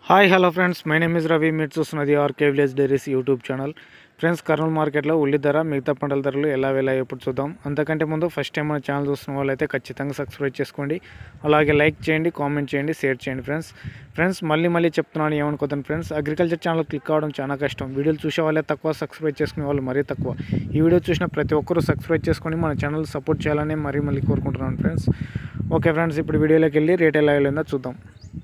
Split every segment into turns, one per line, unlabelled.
hi hello friends my name is Ravi మీరు చూస్తున్నది RK village diaries YouTube channel friends Kurnool మార్కెట్లో ఉల్లి ధర మిగతా పంటల ధరలు ఎలా వెళ్ళాయి ఇప్పుడు చూద్దాం అంతకంటే ముందు ఫస్ట్ టైం మన ఛానల్ చూస్తున్న వాళ్ళైతే ఖచ్చితంగా సబ్స్క్రైబ్ చేసుకోండి అలాగే లైక్ చేయండి కామెంట్ చేయండి షేర్ చేయండి ఫ్రెండ్స్ ఫ్రెండ్స్ మళ్ళీ మళ్ళీ చెప్తున్నాను ఏమనుకోతాను ఫ్రెండ్స్ అగ్రికల్చర్ ఛానల్ క్లిక్ అవ్వడం చాలా కష్టం వీడియోలు చూసే వాళ్ళే తక్కువ సబ్స్క్రైబ్ చేసుకునే వాళ్ళు మరీ తక్కువ ఈ వీడియో చూసిన ప్రతి ఒక్కరూ సబ్స్క్రైబ్ చేసుకొని మన ఛానల్ సపోర్ట్ చేయాలని మరీ మళ్ళీ కోరుకుంటున్నాను ఫ్రెండ్స్ ఓకే ఫ్రెండ్స్ ఇప్పుడు వీడియోలోకి వెళ్ళి రేట్ ఎలా వెళ్ళిందో చూద్దాం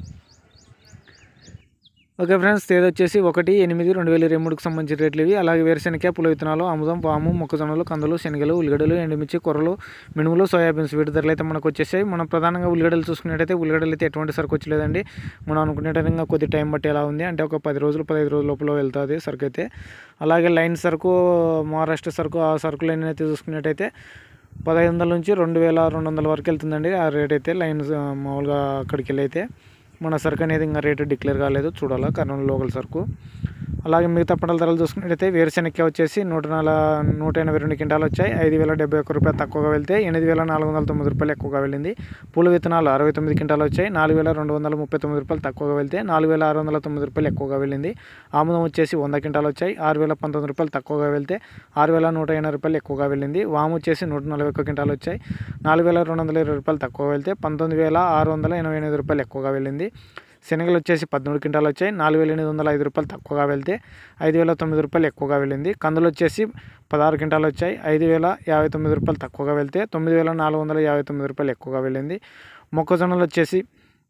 ఓకే ఫ్రెండ్స్ తేదీ వచ్చేసి ఒకటి ఎనిమిది రెండు వేల ఇరవై మూడుకి సంబంధించిన రేట్లు ఇవి అలాగే వేరుశెనగ పుల విత్తనాలు అముదం పాము మొక్కజొన్నలు కందులు శనగలు ఉల్లిగడ్డలు ఎండుమిర్చి కొర్రలు మినుములు సోయాబీన్స్ వీటి ధరలు అయితే మనకు వచ్చేసాయి మనం ప్రధానంగా ఉల్లిగడ్డలు చూసుకున్నట్టయితే ఉల్లిగడ్డలు అయితే ఎటువంటి సరుకు వచ్చలేదండి మనం అనుకునేటంగా కొద్ది టైం బట్టి ఎలా ఉంది అంటే ఒక పది రోజులు పదహైదు రోజుల లోపల వెళ్తుంది సరుకు అయితే అలాగే లైన్ సరుకు మహారాష్ట్ర సరుకు ఆ సరుకులు అయితే చూసుకున్నట్టయితే పదహైదు వందల నుంచి రెండు వేల రెండు వందల వరకు వెళ్తుందండి ఆ రేట్ అయితే లైన్ మామూలుగా అక్కడికి వెళ్ళి అయితే మన సరుకు అనేది ఇంకా రేటు డిక్లేర్ కాలేదు చూడాలా కర్నూలు లోకల్ సరుకు అలాగే మిగతా పంటల ధరలు చూసుకున్నట్టయితే వేరుశెనగ వచ్చేసి నూట నాల నూట ఎనభై రెండు క్వింటాలు వచ్చాయి ఐదు వేల డెబ్బై ఒక్క రూపాయలు తక్కువగా వెళ్తే ఎనిమిది వేల నాలుగు వందల తొమ్మిది రూపాయలు ఎక్కువగా వెళ్ళింది పూల విత్తనాలు అరవై తొమ్మిది క్వింటాలు వచ్చాయి నాలుగు వేల రెండు వందల ముప్పై తొమ్మిది రూపాయలు తక్కువగా వెళ్తే నాలుగు వేల ఆరు వందల తొమ్మిది రూపాయలు ఎక్కువగా వెళ్ళింది ఆముదం వచ్చేసి వంద క్వింటాలు వచ్చాయి ఆరు వేల పంతొమ్మిది రూపాయలు తక్కువగా వెళ్తే ఆరు వేల నూట ఎనభై రూపాయలు ఎక్కువగా వెళ్ళింది వాము వచ్చేసి నూట నలభై ఒక్క క్వింటాలు వచ్చాయి నాలుగు వేల రెండు వందల ఇరవై రూపాయలు తక్కువగా వెళ్తే పంతొమ్మిది వేల ఆరు వందల ఎనభై ఎనిమిది రూపాయలు ఎక్కువగా వెళ్ళింది శనగలు వచ్చేసి పదమూడు క్వింటాలు వచ్చాయి నాలుగు వేల ఎనిమిది వందల ఐదు రూపాయలు తక్కువగా వెళ్తే ఐదు వేల తొమ్మిది రూపాయలు ఎక్కువగా వెళ్ళింది కందులు వచ్చేసి పదహారు క్వింటాలు వచ్చాయి ఐదు వేల యాభై తొమ్మిది రూపాయలు తక్కువగా వెళ్తే తొమ్మిది వేల నాలుగు వందల యాభై తొమ్మిది రూపాయలు ఎక్కువగా వెళ్ళింది మొక్కజొన్నలు వచ్చేసి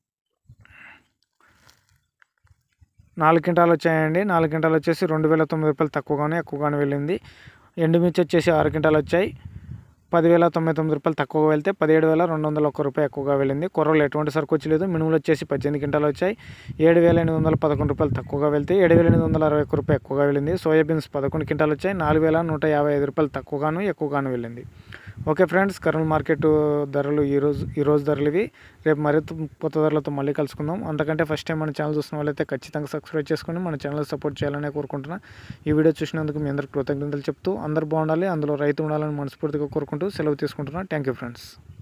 నాలుగు క్వింటాలు వచ్చాయండి నాలుగు క్వింటాలు వచ్చేసి రెండు వేల తొమ్మిది రూపాయలు తక్కువగానే ఎక్కువగానే వెళ్ళింది ఎండుమిర్చి వచ్చేసి ఆరు క్వింటాలు వచ్చాయి పదివేల తొంభై తొమ్మిది రూపాయలు తక్కువగా వెళ్తే పదిహేడు వేల రెండు వందల ఒక్క రూపాయి ఎక్కువగా వెళ్ళింది కొర్రలు ఎటువంటి సరుకు వచ్చలేదు మినుములు వచ్చేసి పద్దెనిమిది క్వింటాలు వచ్చాయి ఏడు వేల ఎనిమిది వందల పదకొండు రూపాయలు తక్కువగా వెళ్తే ఏడు వేల ఎనిమిది వందల అరవై ఒక్క రూపాయి ఎక్కువగా వెళ్ళింది సోయాబీన్స్ పదకొండు క్వింటాలు వచ్చాయి నాలుగు వేల నూట యాభై ఐదు రూపాయలు తక్కువగాను ఎక్కువగాను వెళ్ళింది ఓకే ఫ్రెండ్స్ కర్నూలు మార్కెట్ ధరలు ఈరోజు ఈరోజు ధరలు ఇవి రేపు మరింత కొత్త ధరలతో మళ్ళీ కలుసుకుందాం అంతకంటే ఫస్ట్ టైం మన ఛానల్ చూసిన వాళ్ళైతే ఖచ్చితంగా సబ్స్క్రైబ్ చేసుకొని మన ఛానల్ సపోర్ట్ చేయాలని కోరుకుంటున్నా ఈ వీడియో చూసినందుకు మీ అందరికి కృతజ్ఞతలు చెప్తూ అందరు బాగుండాలి అందులో రైతు ఉండాలని మనస్ఫూర్తిగా కోరుకుంటూ సెలవు తీసుకుంటున్నాను థ్యాంక్ యూ ఫ్రెండ్స్